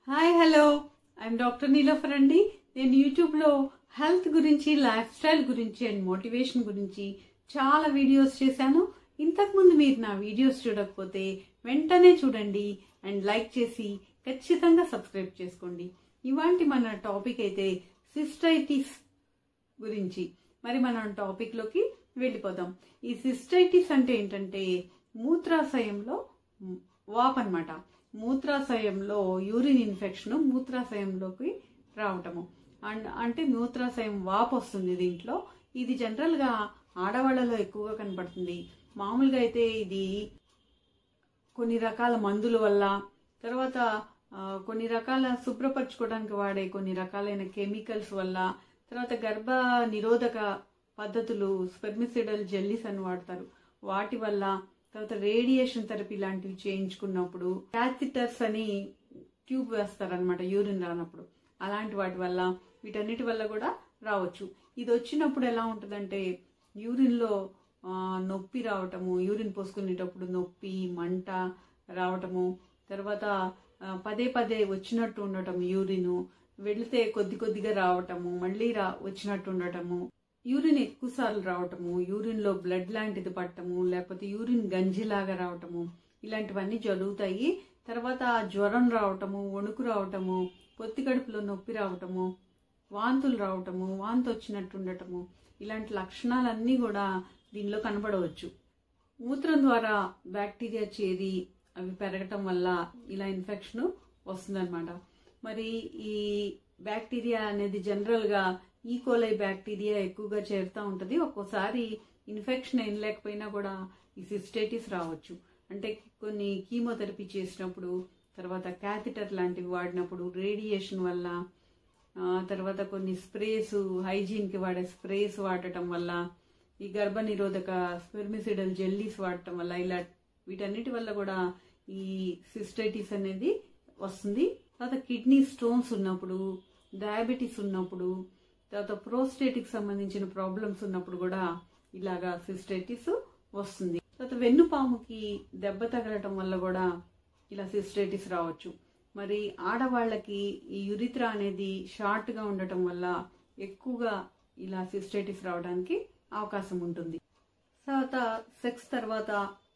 hi hello I'm doctor Neelofar అండి నేను యూట్యూబ్లో హెల్త్ గురించి లైఫ్ స్టైల్ గురించి అండ్ మోటివేషన్ గురించి చాలా వీడియోస్ చేశాను ఇంతకుముందు మీరు నా వీడియోస్ చూడకపోతే వెంటనే చూడండి అండ్ లైక్ చేసి ఖచ్చితంగా సబ్స్క్రైబ్ చేసుకోండి ఇవాంటి మన టాపిక్ అయితే సిస్టైటిస్ గురించి మరి మనం టాపిక్ లోకి వెళ్ళిపోదాం ఈ సిస్టైటిస్ అంటే ఏంటంటే మూత్రాశయంలో వాప్ అన్నమాట మూత్రాశయంలో యూరిన్ ఇన్ఫెక్షన్ మూత్రాశయంలోకి రావటము అండ్ అంటే మూత్రాశయం వాపు వస్తుంది దీంట్లో ఇది జనరల్ గా ఆడవాళ్ళలో ఎక్కువగా కనపడుతుంది మామూలుగా అయితే ఇది కొన్ని రకాల మందుల వల్ల తర్వాత ఆ, కొన్ని రకాల శుభ్రపరచుకోవడానికి వాడే కొన్ని రకాలైన కెమికల్స్ వల్ల తర్వాత గర్భ నిరోధక పద్ధతులు స్పెర్మిసిడల్ జెల్లీస్ అని వాడతారు వాటి వల్ల తర్వాత రేడియేషన్ థెరపీ లాంటివి చేయించుకున్నప్పుడు క్యాథిటర్స్ అని ట్యూబ్ వేస్తారనమాట యూరిన్ రానప్పుడు అలాంటి వాటి వల్ల వీటన్నిటి వల్ల కూడా రావచ్చు ఇది వచ్చినప్పుడు ఎలా ఉంటుందంటే యూరిన్లో ఆ, నొప్పి రావటము యూరిన్ పోసుకునేటప్పుడు నొప్పి మంట రావటము తర్వాత ఆ, పదే పదే వచ్చినట్టు ఉండటం యూరిన్ వెళితే కొద్ది కొద్దిగా రావటము మళ్ళీ రా వచ్చినట్టు ఉండటము యూరిన్ ఎక్కువ సార్లు రావటము యూరిన్ లో బ్లడ్ లాంటిది పట్టము లేకపోతే యూరిన్ గంజిలాగా రావటము ఇలాంటివన్నీ జరుగుతాయి తర్వాత జ్వరం రావటము వణుకు రావటము పొత్తి కడుపులో నొప్పి రావటము వాంతులు రావటము వాంతి వచ్చినట్టు ఉండటము ఇలాంటి లక్షణాలన్నీ కూడా దీనిలో కనబడవచ్చు మూత్రం ద్వారా బ్యాక్టీరియా చేరి అవి పెరగటం వల్ల ఇలా ఇన్ఫెక్షన్ వస్తుందన్నమాట మరి ఈ బ్యాక్టీరియా అనేది జనరల్ గా ఈకోలై బ్యాక్టీరియా ఎక్కువగా చేరుతూ ఉంటది ఒక్కోసారి ఇన్ఫెక్షన్ ఏం లేకపోయినా కూడా ఈ సిస్టైటిస్ రావచ్చు అంటే కొన్ని కీమోథెరపీ చేసినప్పుడు తర్వాత క్యాథిటర్ లాంటివి వాడినప్పుడు రేడియేషన్ వల్ల ఆ, తర్వాత కొన్ని స్ప్రేస్ హైజీన్ కి వాడే స్ప్రేస్ వాడటం వల్ల ఈ గర్భ నిరోధక స్పెర్మిసిడల్ జెల్లీస్ వాడటం వల్ల ఇలా వీటన్నిటి వల్ల కూడా ఈ సిస్టైటిస్ అనేది వస్తుంది తర్వాత కిడ్నీ స్టోన్స్ ఉన్నప్పుడు డయాబెటీస్ ఉన్నప్పుడు తర్వాత ప్రోస్టేటిక్ సంబంధించిన ప్రాబ్లమ్స్ ఉన్నప్పుడు కూడా ఇలాగా సిస్టైటిస్ వస్తుంది తర్వాత వెన్నుపాముకి దెబ్బ తగలటం వల్ల కూడా ఇలా సిస్టైటిస్ రావచ్చు మరి ఆడవాళ్ళకి ఈ యురిత్రా అనేది షార్ట్ గా ఉండటం వల్ల ఎక్కువగా ఇలా సిస్టైటిస్ రావడానికి అవకాశం ఉంటుంది తర్వాత సెక్స్ తర్వాత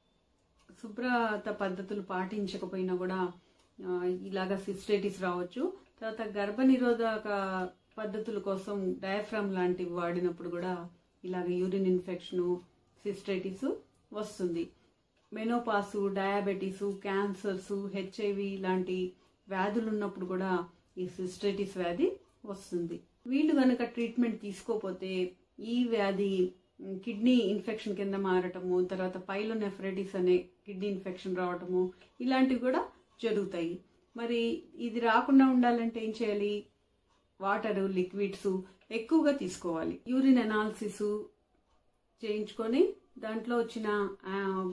శుభ్రత పద్ధతులు పాటించకపోయినా కూడా ఆ, ఇలాగా సిస్టైటిస్ రావచ్చు తర్వాత గర్భ నిరోధక పద్ధతుల కోసం డయాఫ్రామ్ లాంటివి వాడినప్పుడు కూడా ఇలాగ యూరిన్ ఇన్ఫెక్షన్ సిస్టైటిస్ వస్తుంది మెనోపాసు డయాబెటీసు క్యాన్సర్స్ హెచ్ఐవి లాంటి వ్యాధులు ఉన్నప్పుడు కూడా ఈ సిస్టైటిస్ వ్యాధి వస్తుంది వీళ్ళు గనక ట్రీట్మెంట్ తీసుకోకపోతే ఈ వ్యాధి ఉమ్, కిడ్నీ ఇన్ఫెక్షన్ కింద మారటము తర్వాత పైలోనెఫ్రైటిస్ అనే కిడ్నీ ఇన్ఫెక్షన్ రావటము ఇలాంటివి కూడా జరుగుతాయి మరి ఇది రాకుండా ఉండాలంటే ఏం చేయాలి వాటర్ లిక్విడ్స్ ఎక్కువగా తీసుకోవాలి యూరిన్ అనాలిసిస్ చేయించుకొని దాంట్లో వచ్చిన ఆ,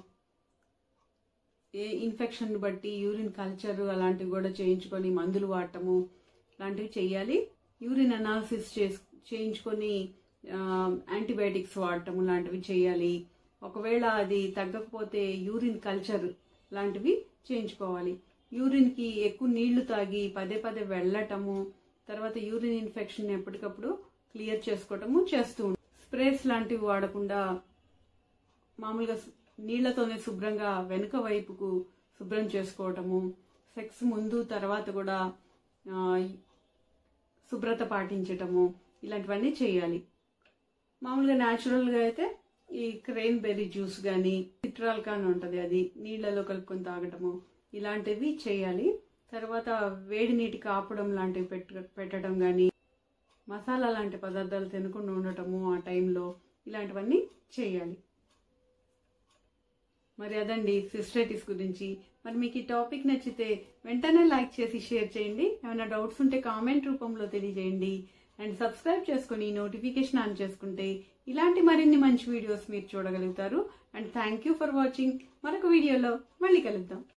ఏ ఇన్ఫెక్షన్ బట్టి యూరిన్ కల్చర్ అలాంటివి కూడా చేయించుకొని మందులు వాడటము లాంటివి చేయాలి యూరిన్ అనాలిసిస్ చేయించుకొని యాంటీబయాటిక్స్ వాడటము లాంటివి చేయాలి ఒకవేళ అది తగ్గకపోతే యూరిన్ కల్చర్ లాంటివి చేయించుకోవాలి యూరిన్ కి ఎక్కువ నీళ్లు తాగి పదే పదే వెళ్ళటము తర్వాత యూరిన్ ఇన్ఫెక్షన్ ఎప్పటికప్పుడు క్లియర్ చేసుకోవటము చేస్తూ ఉంటాం స్ప్రేస్ లాంటివి వాడకుండా మామూలుగా సు- నీళ్లతోనే శుభ్రంగా వెనుక వైపుకు శుభ్రం చేసుకోవటము సెక్స్ ముందు తర్వాత కూడా ఆ, శుభ్రత పాటించటము ఇలాంటివన్నీ చేయాలి మామూలుగా న్యాచురల్ గా అయితే ఈ క్రెయిన్ బెర్రీ జ్యూస్ కానీ సిట్రాల్ కాన్ ఉంటది అది నీళ్లలో కలుపుకొని తాగటము ఇలాంటివి చేయాలి తర్వాత వేడి నీటి కాపడం లాంటివి పెట్ట పెట్టడం కానీ మసాలా లాంటి పదార్థాలు తినకుండా ఉండటము ఆ టైంలో ఇలాంటివన్నీ చేయాలి మరి అదండి సిస్టైటిస్ గురించి మరి మీకు ఈ టాపిక్ నచ్చితే వెంటనే లైక్ చేసి షేర్ చేయండి ఏమైనా డౌట్స్ ఉంటే కామెంట్ రూపంలో తెలియజేయండి అండ్ సబ్స్క్రైబ్ చేసుకుని నోటిఫికేషన్ ఆన్ చేసుకుంటే ఇలాంటి మరిన్ని మంచి వీడియోస్ మీరు చూడగలుగుతారు and thank you for watching మరొక వీడియోలో మళ్ళీ కలుద్దాం